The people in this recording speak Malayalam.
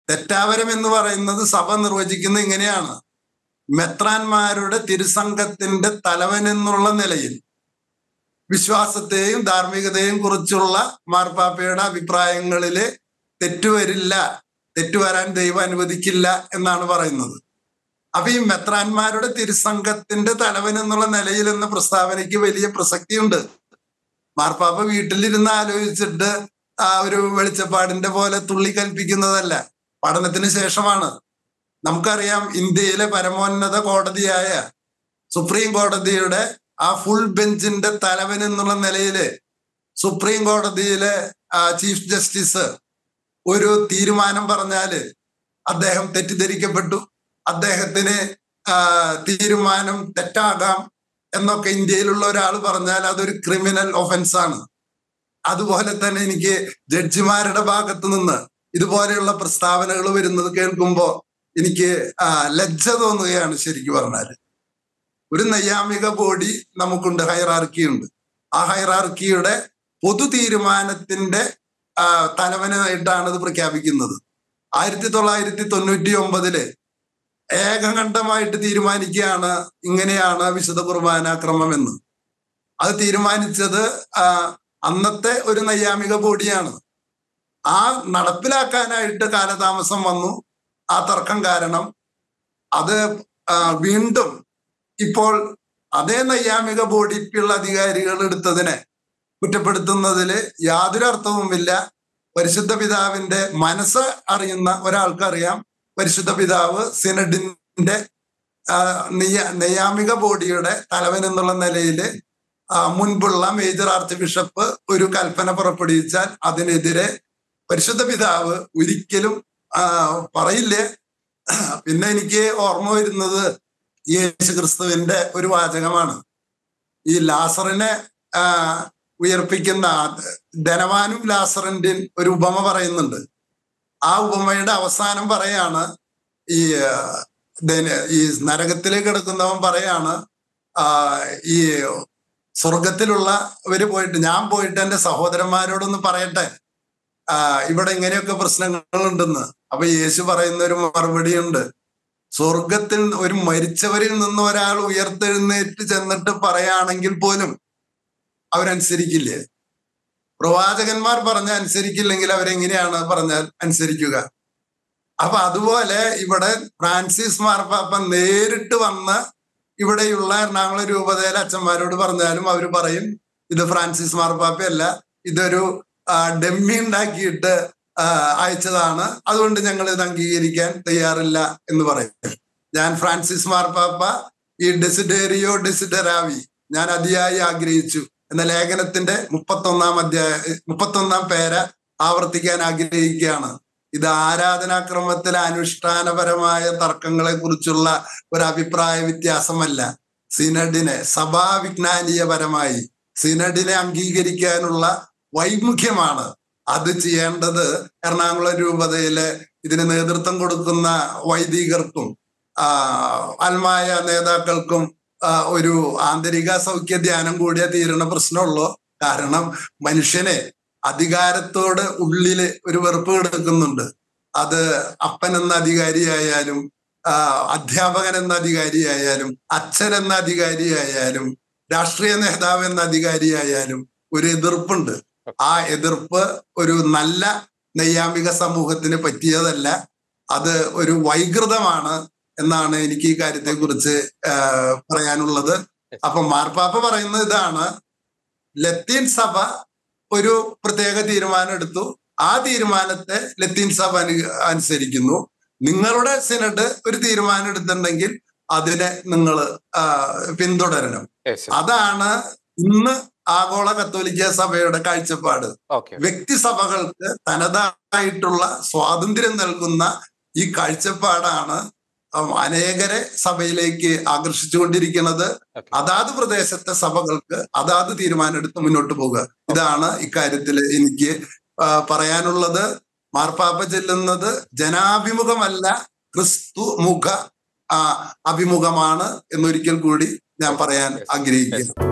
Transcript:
തെറ്റാവരം എന്ന് പറയുന്നത് സഭ നിർവചിക്കുന്നത് ഇങ്ങനെയാണ് മെത്രാന്മാരുടെ തിരുസംഘത്തിന്റെ തലവൻ എന്നുള്ള നിലയിൽ വിശ്വാസത്തെയും ധാർമ്മികതയെയും കുറിച്ചുള്ള മാർപ്പാപ്പയുടെ അഭിപ്രായങ്ങളില് തെറ്റുവരില്ല തെറ്റുവരാൻ ദൈവം അനുവദിക്കില്ല എന്നാണ് പറയുന്നത് അപ്പൊ ഈ മെത്രാന്മാരുടെ തിരുസംഘത്തിന്റെ തലവൻ എന്നുള്ള നിലയിൽ എന്ന പ്രസ്താവനയ്ക്ക് വലിയ പ്രസക്തിയുണ്ട് മാർപ്പാപ്പ വീട്ടിലിരുന്ന് ആലോചിച്ചിട്ട് ആ ഒരു വെളിച്ചപ്പാടിന്റെ പോലെ തുള്ളി കൽപ്പിക്കുന്നതല്ല പഠനത്തിന് ശേഷമാണ് നമുക്കറിയാം ഇന്ത്യയിലെ പരമോന്നത കോടതിയായ സുപ്രീം കോടതിയുടെ ആ ഫുൾ ബെഞ്ചിന്റെ തലവൻ എന്നുള്ള നിലയില് സുപ്രീം കോടതിയിലെ ചീഫ് ജസ്റ്റിസ് ഒരു തീരുമാനം പറഞ്ഞാല് അദ്ദേഹം തെറ്റിദ്ധരിക്കപ്പെട്ടു അദ്ദേഹത്തിന് തീരുമാനം തെറ്റാകാം എന്നൊക്കെ ഇന്ത്യയിലുള്ള ഒരാൾ പറഞ്ഞാൽ അതൊരു ക്രിമിനൽ ഒഫൻസ് ആണ് അതുപോലെ തന്നെ എനിക്ക് ജഡ്ജിമാരുടെ ഭാഗത്ത് നിന്ന് ഇതുപോലെയുള്ള പ്രസ്താവനകൾ വരുന്നത് കേൾക്കുമ്പോ എനിക്ക് ലജ്ജ തോന്നുകയാണ് ശരിക്കും പറഞ്ഞാല് ഒരു നൈയാമിക ബോഡി നമുക്കുണ്ട് ഹൈറാർക്കി ഉണ്ട് ആ ഹൈറാർക്കിയുടെ പൊതു തീരുമാനത്തിന്റെ തലവനായിട്ടാണ് ഇത് പ്രഖ്യാപിക്കുന്നത് ആയിരത്തി തൊള്ളായിരത്തി തൊണ്ണൂറ്റി ഒമ്പതില് ഏകകണ്ഠമായിട്ട് തീരുമാനിക്കുകയാണ് ഇങ്ങനെയാണ് വിശുദ്ധ കുർബാനാക്രമം എന്ന് അത് തീരുമാനിച്ചത് അന്നത്തെ ഒരു നൈയാമിക ബോഡിയാണ് ആ നടപ്പിലാക്കാനായിട്ട് കാലതാമസം വന്നു ആ തർക്കം കാരണം അത് വീണ്ടും ഇപ്പോൾ അതേ നൈയാമിക ബോഡിക്കുള്ള അധികാരികൾ എടുത്തതിനെ കുറ്റപ്പെടുത്തുന്നതിൽ യാതൊരു അർത്ഥവുമില്ല പരിശുദ്ധ പിതാവിന്റെ മനസ്സ് അറിയുന്ന ഒരാൾക്കറിയാം പരിശുദ്ധ പിതാവ് സിനഡിന്റെ നെയ്യാമിക ബോഡിയുടെ തലവൻ എന്നുള്ള നിലയിൽ മുൻപുള്ള മേജർ ആർച്ച് ബിഷപ്പ് ഒരു കൽപ്പന പുറപ്പെടുവിച്ചാൽ അതിനെതിരെ പരിശുദ്ധ പിതാവ് ഒരിക്കലും പറയില്ലേ പിന്നെ എനിക്ക് ഓർമ്മ വരുന്നത് യേശു ക്രിസ്തുവിന്റെ ഒരു വാചകമാണ് ഈ ലാസറിനെ ഉയർപ്പിക്കുന്ന ധനവാനും ലാസറിന്റെ ഒരു ഉപമ പറയുന്നുണ്ട് ആ ഉപമയുടെ അവസാനം പറയാണ് ഈ ഈ നരകത്തിലേക്ക് കിടക്കുന്നവൻ പറയാണ് ഈ സ്വർഗത്തിലുള്ളവര് പോയിട്ട് ഞാൻ പോയിട്ട് എന്റെ സഹോദരന്മാരോടൊന്ന് പറയട്ടെ ഇവിടെ ഇങ്ങനെയൊക്കെ പ്രശ്നങ്ങളുണ്ടെന്ന് അപ്പൊ യേശു പറയുന്ന ഒരു മറുപടി ഉണ്ട് സ്വർഗത്തിൽ ഒരു മരിച്ചവരിൽ നിന്ന് ഒരാൾ ഉയർത്തെഴുന്നേറ്റ് ചെന്നിട്ട് പറയുകയാണെങ്കിൽ പോലും അവരനുസരിക്കില്ലേ പ്രവാചകന്മാർ പറഞ്ഞ അനുസരിക്കില്ലെങ്കിൽ അവരെങ്ങനെയാണ് പറഞ്ഞാൽ അനുസരിക്കുക അപ്പൊ അതുപോലെ ഇവിടെ ഫ്രാൻസിസ് മാർപ്പാപ്പ നേരിട്ട് വന്ന് ഇവിടെയുള്ള എറണാകുളം രൂപതയിലെ അച്ഛന്മാരോട് പറഞ്ഞാലും അവർ പറയും ഇത് ഫ്രാൻസിസ് മാർപ്പാപ്പയല്ല ഇതൊരു ഡെമ്മി ഉണ്ടാക്കിയിട്ട് അയച്ചതാണ് അതുകൊണ്ട് ഞങ്ങൾ ഇത് അംഗീകരിക്കാൻ തയ്യാറില്ല എന്ന് പറയും ഞാൻ ഫ്രാൻസിസ് മാർപ്പാപ്പ ഈ ഡെസിഡേറിയോ ഡെസിഡറാവി ഞാൻ അതിയായി ആഗ്രഹിച്ചു എന്ന ലേഖനത്തിന്റെ മുപ്പത്തൊന്നാം അധ്യായ മുപ്പത്തൊന്നാം പേര ആവർത്തിക്കാൻ ആഗ്രഹിക്കുകയാണ് ഇത് ആരാധനാക്രമത്തിലെ അനുഷ്ഠാനപരമായ തർക്കങ്ങളെ കുറിച്ചുള്ള ഒരു അഭിപ്രായ വ്യത്യാസമല്ല സിനഡിനെ സഭാവിജ്ഞാനീയപരമായി സിനഡിനെ അംഗീകരിക്കാനുള്ള വൈമുഖ്യമാണ് അത് ചെയ്യേണ്ടത് എറണാകുളം രൂപതയിലെ ഇതിന് നേതൃത്വം കൊടുക്കുന്ന വൈദികർക്കും അൽമായ നേതാക്കൾക്കും ഒരു ആന്തരിക സൗഖ്യ ധ്യാനം കൂടിയ തീരണ പ്രശ്നമുള്ളൂ കാരണം മനുഷ്യനെ അധികാരത്തോട് ഉള്ളില് ഒരു വെറുപ്പ് കിടക്കുന്നുണ്ട് അത് അപ്പൻ എന്ന അധികാരിയായാലും അധ്യാപകൻ എന്ന അധികാരിയായാലും അച്ഛൻ എന്ന അധികാരിയായാലും രാഷ്ട്രീയ നേതാവ് എന്ന അധികാരിയായാലും ഒരു എതിർപ്പുണ്ട് ആ എതിർപ്പ് ഒരു നല്ല നൈയാമിക സമൂഹത്തിന് പറ്റിയതല്ല അത് ഒരു വൈകൃതമാണ് എന്നാണ് എനിക്ക് ഈ കാര്യത്തെ കുറിച്ച് പറയാനുള്ളത് അപ്പൊ മാർപ്പാപ്പ പറയുന്നത് ഇതാണ് ലത്തീൻ സഭ ഒരു പ്രത്യേക തീരുമാനം എടുത്തു ആ തീരുമാനത്തെ ലത്തീൻ സഭ അനുസരിക്കുന്നു നിങ്ങളുടെ സിനഡ് ഒരു തീരുമാനം എടുത്തിട്ടുണ്ടെങ്കിൽ അതിനെ നിങ്ങൾ പിന്തുടരണം അതാണ് ഇന്ന് ആഗോള കത്തോലിക്ക സഭയുടെ കാഴ്ചപ്പാട് വ്യക്തിസഭകൾക്ക് തനതായിട്ടുള്ള സ്വാതന്ത്ര്യം നൽകുന്ന ഈ കാഴ്ചപ്പാടാണ് അനേകരെ സഭയിലേക്ക് ആകർഷിച്ചുകൊണ്ടിരിക്കുന്നത് അതാത് പ്രദേശത്തെ സഭകൾക്ക് അതാത് തീരുമാനം എടുത്ത് മുന്നോട്ട് പോകുക ഇതാണ് ഇക്കാര്യത്തിൽ എനിക്ക് പറയാനുള്ളത് മാർപ്പാപ്പ ചെല്ലുന്നത് ജനാഭിമുഖമല്ല ക്രിസ്തു മുഖ അഭിമുഖമാണ് എന്നൊരിക്കൽ കൂടി ഞാൻ പറയാൻ ആഗ്രഹിക്കുന്നു